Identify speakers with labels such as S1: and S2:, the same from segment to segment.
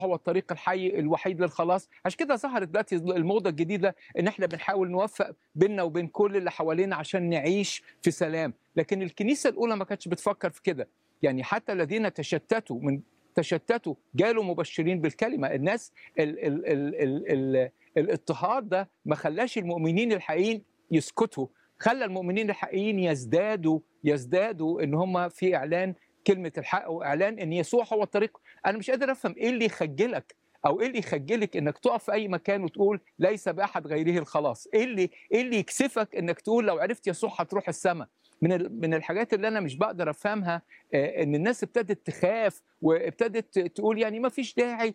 S1: هو الطريق الحي الوحيد للخلاص عشان كده ظهرت دلوقتي الموضه الجديده ان احنا بنحاول نوفق بيننا وبين كل اللي حوالينا عشان نعيش في سلام لكن الكنيسه الاولى ما كانتش بتفكر في كده يعني حتى الذين تشتتوا من تشتتوا جالوا مبشرين بالكلمه الناس ال ال ال ال ال الاضطهاد ده ما خلاش المؤمنين الحقيقيين يسكتوا خلى المؤمنين الحقيقيين يزدادوا يزدادوا ان هم في اعلان كلمه الحق واعلان ان يسوع هو الطريق انا مش قادر افهم ايه اللي يخجلك او ايه اللي يخجلك انك تقف في اي مكان وتقول ليس باحد غيره الخلاص ايه اللي ايه اللي يكسفك انك تقول لو عرفت يسوع هتروح السماء من من الحاجات اللي انا مش بقدر افهمها ان الناس ابتدت تخاف وابتدت تقول يعني ما فيش داعي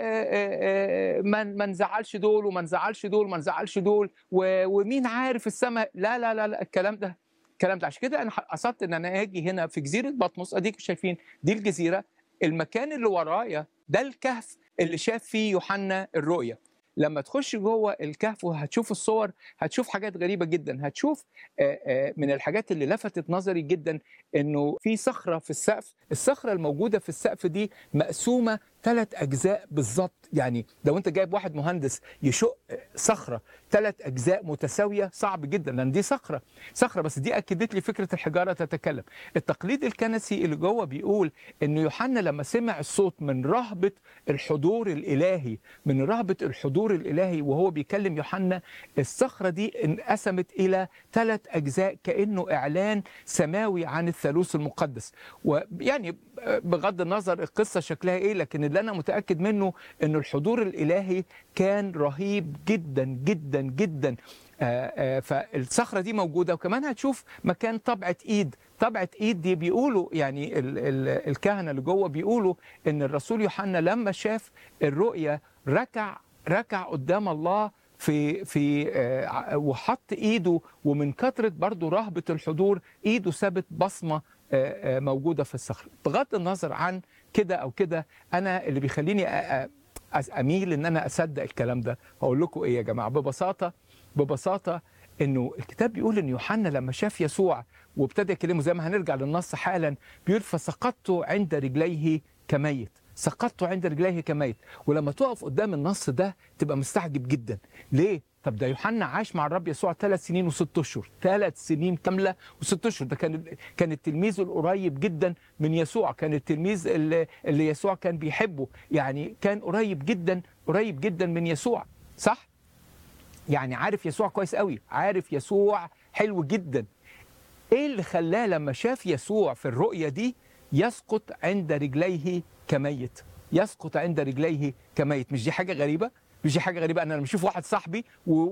S1: وما ما نزعلش دول وما نزعلش دول وما نزعلش دول ومين عارف السماء لا لا لا لا الكلام ده الكلام ده عشان كده انا قصدت ان انا اجي هنا في جزيره بطمس اديك شايفين دي الجزيره المكان اللي ورايا ده الكهف اللي شاف فيه يوحنا الرؤيه لما تخش جوه الكهف وهتشوف الصور هتشوف حاجات غريبه جدا هتشوف من الحاجات اللي لفتت نظري جدا انه في صخره في السقف الصخره الموجوده في السقف دي مقسومه ثلاث اجزاء بالظبط يعني لو انت جايب واحد مهندس يشق صخره ثلاث اجزاء متساويه صعب جدا لان دي صخره صخره بس دي اكدت لي فكره الحجاره تتكلم التقليد الكنسي اللي جوه بيقول ان يوحنا لما سمع الصوت من رهبه الحضور الالهي من رهبه الحضور الالهي وهو بيكلم يوحنا الصخره دي انقسمت الى ثلاث اجزاء كانه اعلان سماوي عن الثالوث المقدس ويعني بغض النظر القصه شكلها ايه لكن اللي انا متاكد منه انه الحضور الالهي كان رهيب جدا جدا جدا آآ آآ فالصخره دي موجوده وكمان هتشوف مكان طبعه ايد طبعه ايد دي بيقولوا يعني ال ال الكهنه اللي جوه بيقولوا ان الرسول يوحنا لما شاف الرؤيه ركع ركع قدام الله في في آه وحط ايده ومن كثره برضه رهبه الحضور ايده سابت بصمه آه آه موجوده في الصخر بغض النظر عن كده او كده انا اللي بيخليني اميل ان انا اصدق الكلام ده هقول لكم ايه يا جماعه ببساطه ببساطه انه الكتاب بيقول ان يوحنا لما شاف يسوع وابتدى يكلمه زي ما هنرجع للنص حالا بيقول فسقطت عند رجليه كميت سقطت عند رجليه كميت ولما تقف قدام النص ده تبقى مستعجب جدا ليه طب ده يوحنا عاش مع الرب يسوع ثلاث سنين وست اشهر ثلاث سنين كامله وست اشهر ده كان كان التلميذ القريب جدا من يسوع كان التلميذ اللي, اللي يسوع كان بيحبه يعني كان قريب جدا قريب جدا من يسوع صح يعني عارف يسوع كويس قوي عارف يسوع حلو جدا ايه اللي خلاه لما شاف يسوع في الرؤيه دي يسقط عند رجليه كميت يسقط عند رجليه كميت مش دي حاجه غريبه مش دي حاجه غريبه انا لما اشوف واحد صاحبي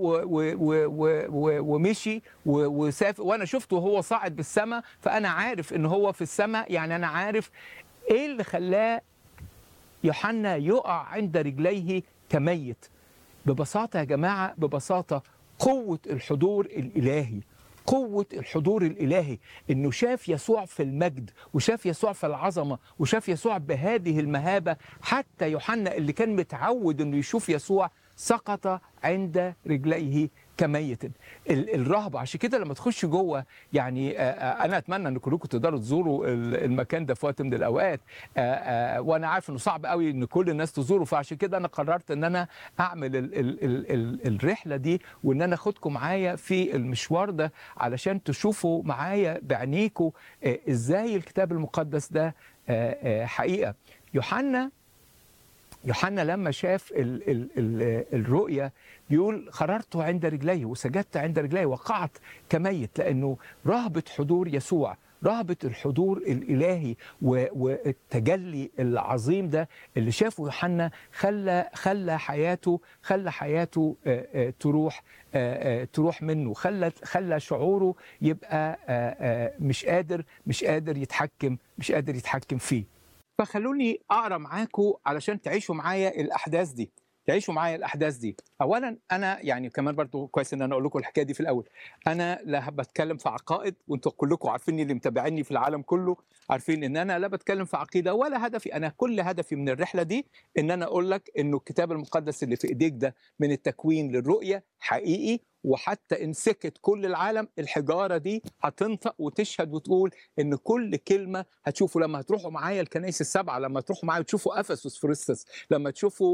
S1: ومشي وسافر وانا شفته وهو صاعد بالسماء فانا عارف ان هو في السماء يعني انا عارف ايه اللي خلاه يوحنا يقع عند رجليه كميت ببساطه يا جماعه ببساطه قوه الحضور الالهي قوة الحضور الإلهي إنه شاف يسوع في المجد وشاف يسوع في العظمة وشاف يسوع بهذه المهابة حتى يوحنا اللي كان متعود إنه يشوف يسوع سقط عند رجليه كميت الرهبة عشان كده لما تخش جوه يعني أنا أتمنى أن كلكم تقدروا تزوروا المكان ده في وقت من الأوقات وأنا عارف أنه صعب قوي أن كل الناس تزوره فعشان كده أنا قررت أن أنا أعمل ال ال ال ال الرحلة دي وأن أنا أخدكم معايا في المشوار ده علشان تشوفوا معايا بعينيكم إزاي الكتاب المقدس ده حقيقة يوحنا يوحنا لما شاف ال ال ال الرؤية بيقول خررت عند رجليه وسجدت عند رجليه وقعت كميت لأنه رهبة حضور يسوع رهبة الحضور الإلهي والتجلي العظيم ده اللي شافه يوحنا خلى خلى حياته خلى حياته تروح تروح منه خلى خلى شعوره يبقى مش قادر مش قادر يتحكم مش قادر يتحكم فيه فخلوني اقرا معاكم علشان تعيشوا معايا الاحداث دي يعيشوا معايا الاحداث دي اولا انا يعني كمان برضو كويس ان انا اقول لكم الحكايه دي في الاول انا لا بتكلم في عقائد وانتوا كلكم عارفين اللي متابعيني في العالم كله عارفين ان انا لا بتكلم في عقيده ولا هدفي انا كل هدفي من الرحله دي ان انا اقول لك انه الكتاب المقدس اللي في ايديك ده من التكوين للرؤيه حقيقي وحتى ان سكت كل العالم الحجاره دي هتنطق وتشهد وتقول ان كل كلمه هتشوفوا لما هتروحوا معايا الكنائس السبعه لما تروحوا معايا وتشوفوا افسس فريستس لما تشوفوا